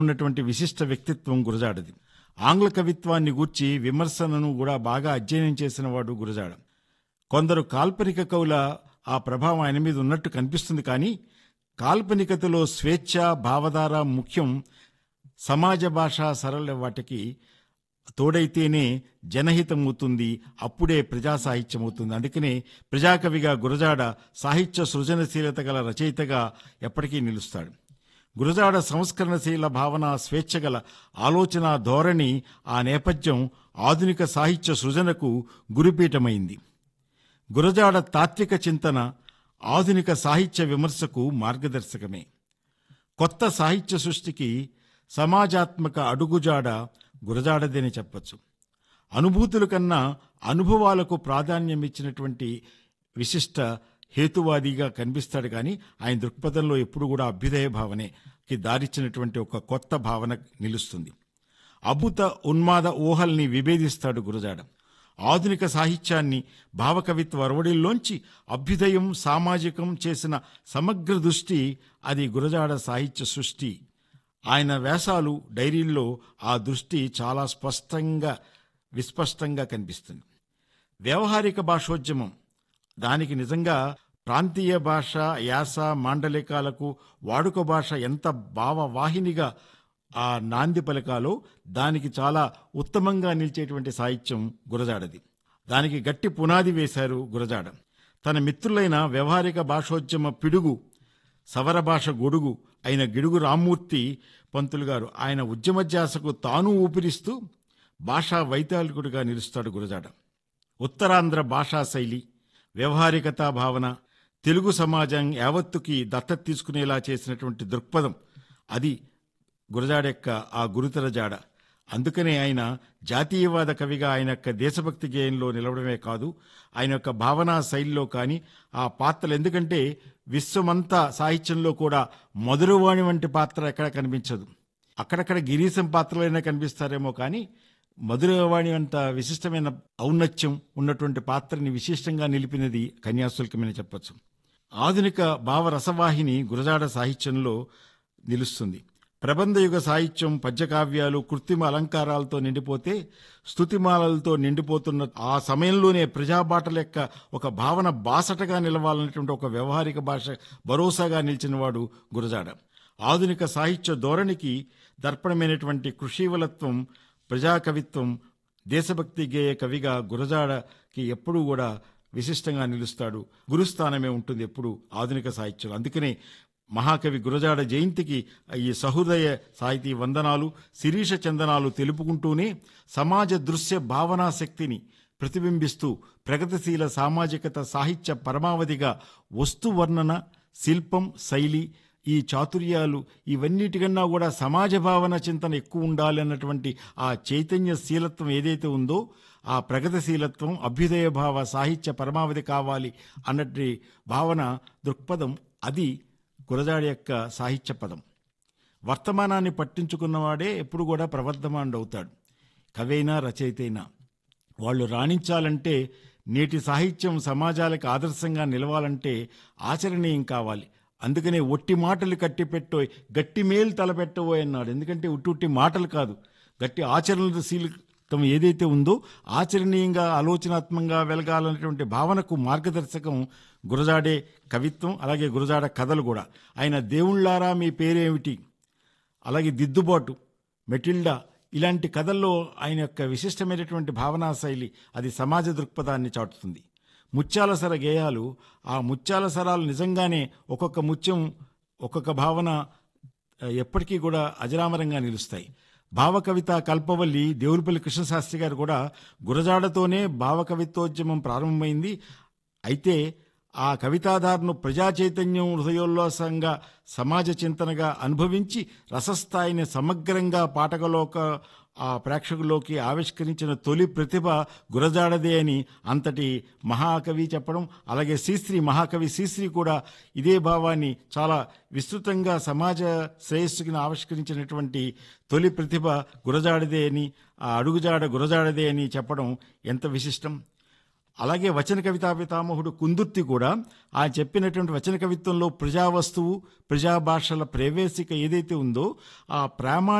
ఉన్నటువంటి విశిష్ట వ్యక్తిత్వం గురజాడది ఆంగ్ల కవిత్వాన్ని గూర్చి విమర్శనను కూడా బాగా అధ్యయనం చేసిన వాడు గురజాడ కొందరు కాల్పనిక కవుల ఆ ప్రభావం ఆయన మీద ఉన్నట్టు కనిపిస్తుంది కానీ కాల్పనికతలో స్వేచ్ఛ భావధార ముఖ్యం సమాజ భాష సరళ వాటికి తోడైతేనే జనహితం అవుతుంది అప్పుడే ప్రజా సాహిత్యం అవుతుంది అందుకనే ప్రజాకవిగా గురజాడ సాహిత్య సృజనశీలత గల రచయితగా ఎప్పటికీ నిలుస్తాడు గురజాడ సంస్కరణశీల భావన స్వేచ్ఛ గల ఆలోచన ధోరణి ఆ నేపథ్యం ఆధునిక సాహిత్య సృజనకు గురుపీఠమైంది గురజాడ తాత్విక చింతన ఆధునిక సాహిత్య విమర్శకు మార్గదర్శకమే కొత్త సాహిత్య సృష్టికి సమాజాత్మక అడుగుజాడ గురజాడదని చెప్పచ్చు అనుభూతుల కన్నా అనుభవాలకు ప్రాధాన్యమిచ్చినటువంటి విశిష్ట హేతువాదిగా కనిపిస్తాడు కానీ ఆయన దృక్పథంలో ఎప్పుడు కూడా అభ్యుదయ భావనకి దారిచ్చినటువంటి ఒక కొత్త భావన నిలుస్తుంది అభూత ఉన్మాద ఊహల్ని విభేదిస్తాడు గురజాడ ఆధునిక సాహిత్యాన్ని భావకవిత్వ అరవడిల్లోంచి అభ్యుదయం సామాజికం చేసిన సమగ్ర దృష్టి అది గురజాడ సాహిత్య సృష్టి ఆయన వ్యాసాలు డైరీల్లో ఆ దృష్టి చాలా స్పష్టంగా విస్పష్టంగా కనిపిస్తుంది వ్యవహారిక భాషోద్యమం దానికి నిజంగా ప్రాంతీయ భాష యాస మాండలికాలకు వాడుక భాష ఎంత భావవాహినిగా ఆ నాంది పలకాలో దానికి చాలా ఉత్తమంగా నిలిచేటువంటి సాహిత్యం గురజాడది దానికి గట్టి పునాది వేశారు గురజాడ తన మిత్రులైన వ్యవహారిక భాషోద్యమ పిడుగు సవర భాష గొడుగు అయిన గిడుగు రామ్మూర్తి పంతులు గారు ఆయన ఉద్యమధ్యాసకు తాను ఊపిరిస్తూ భాషా వైతాళికుడిగా నిలుస్తాడు గురజాడ ఉత్తరాంధ్ర భాషా శైలి వ్యవహారికతా భావన తెలుగు సమాజం యావత్తుకి దత్తత తీసుకునేలా చేసినటువంటి దృక్పథం అది గురజాడ యొక్క ఆ గురుతర జాడ అందుకనే ఆయన జాతీయవాద కవిగా ఆయన యొక్క దేశభక్తి గేయంలో నిలవడమే కాదు ఆయన యొక్క భావనా శైలిలో కానీ ఆ పాత్రలు ఎందుకంటే విశ్వమంతా సాహిత్యంలో కూడా మధురవాణి వంటి పాత్ర ఎక్కడ కనిపించదు అక్కడక్కడ గిరీశం పాత్రలైనా కనిపిస్తారేమో కానీ మధురవాణి అంత విశిష్టమైన ఔన్నత్యం ఉన్నటువంటి పాత్రని విశిష్టంగా నిలిపినది కన్యాశుల్కమని చెప్పొచ్చు ఆధునిక భావ రసవాహిని గురజాడ సాహిత్యంలో నిలుస్తుంది ప్రబంధయుగ సాహిత్యం పద్యకావ్యాలు కృత్రిమ అలంకారాలతో నిండిపోతే స్తుతిమాలలతో నిండిపోతున్న ఆ సమయంలోనే ప్రజాబాట లెక్క ఒక భావన బాసటగా నిలవాలన్నటువంటి ఒక వ్యవహారిక భాష భరోసాగా నిలిచినవాడు గురజాడ ఆధునిక సాహిత్య ధోరణికి దర్పణమైనటువంటి కృషీవలత్వం ప్రజాకవిత్వం దేశభక్తి గేయ కవిగా గురజాడకి ఎప్పుడూ కూడా విశిష్టంగా నిలుస్తాడు గురుస్థానమే ఉంటుంది ఎప్పుడు ఆధునిక సాహిత్యంలో అందుకనే మహాకవి గురజాడ జయంతికి ఈ సహృదయ సాహితీ వందనాలు శిరీష చందనాలు తెలుపుకుంటూనే సమాజ దృశ్య భావనా శక్తిని ప్రతిబింబిస్తూ ప్రగతిశీల సామాజికత సాహిత్య పరమావధిగా వస్తు వర్ణన శిల్పం శైలి ఈ చాతుర్యాలు ఇవన్నిటికన్నా కూడా సమాజ భావన చింతన ఎక్కువ ఉండాలి అన్నటువంటి ఆ చైతన్యశీలత్వం ఏదైతే ఉందో ఆ ప్రగతిశీలత్వం అభ్యుదయ భావ సాహిత్య పరమావధి కావాలి అన్నటి భావన దృక్పథం అది గురజాడ యొక్క సాహిత్య పదం వర్తమానాన్ని పట్టించుకున్నవాడే ఎప్పుడు కూడా ప్రవర్ధమానుడు అవుతాడు కవైనా రచయితైనా వాళ్ళు రాణించాలంటే నేటి సాహిత్యం సమాజాలకు ఆదర్శంగా నిలవాలంటే ఆచరణీయం కావాలి అందుకనే ఒట్టి మాటలు కట్టి పెట్టో గట్టి మేలు తలపెట్టవో అన్నాడు ఎందుకంటే ఉట్టి ఉట్టి మాటలు కాదు గట్టి ఆచరణశీలతం ఏదైతే ఉందో ఆచరణీయంగా ఆలోచనాత్మకంగా వెలగాలనేటువంటి భావనకు మార్గదర్శకం గురజాడే కవిత్వం అలాగే గురజాడ కథలు కూడా ఆయన దేవుళ్ళారా మీ పేరేమిటి అలాగే దిద్దుబాటు మెటిల్డా ఇలాంటి కథల్లో ఆయన యొక్క విశిష్టమైనటువంటి భావనా శైలి అది సమాజ దృక్పథాన్ని చాటుతుంది ముత్యాల సర గేయాలు ఆ ముత్యాల సరాలు నిజంగానే ఒక్కొక్క ముత్యం ఒక్కొక్క భావన ఆ, ఎప్పటికీ కూడా అజరామరంగా నిలుస్తాయి భావకవిత కల్పవల్లి దేవులపల్లి కృష్ణశాస్త్రి గారు కూడా గురజాడతోనే భావకవిత్వోద్యమం ప్రారంభమైంది అయితే ఆ కవితాధారను ప్రజా చైతన్యం హృదయోల్లాసంగా సమాజ చింతనగా అనుభవించి రసస్థాయిని సమగ్రంగా పాఠకలోక ఆ ప్రేక్షకుల్లోకి ఆవిష్కరించిన తొలి ప్రతిభ గురజాడదే అని అంతటి మహాకవి చెప్పడం అలాగే శ్రీశ్రీ మహాకవి శ్రీశ్రీ కూడా ఇదే భావాన్ని చాలా విస్తృతంగా సమాజ శ్రేయస్సుకి ఆవిష్కరించినటువంటి తొలి ప్రతిభ గురజాడదే అని ఆ అడుగుజాడ గురజాడదే అని చెప్పడం ఎంత విశిష్టం అలాగే వచన కవితా పితామహుడు కుందుర్తి కూడా ఆయన చెప్పినటువంటి వచన కవిత్వంలో ప్రజా వస్తువు ప్రజా భాషల ప్రవేశిక ఏదైతే ఉందో ఆ ప్రామాణిక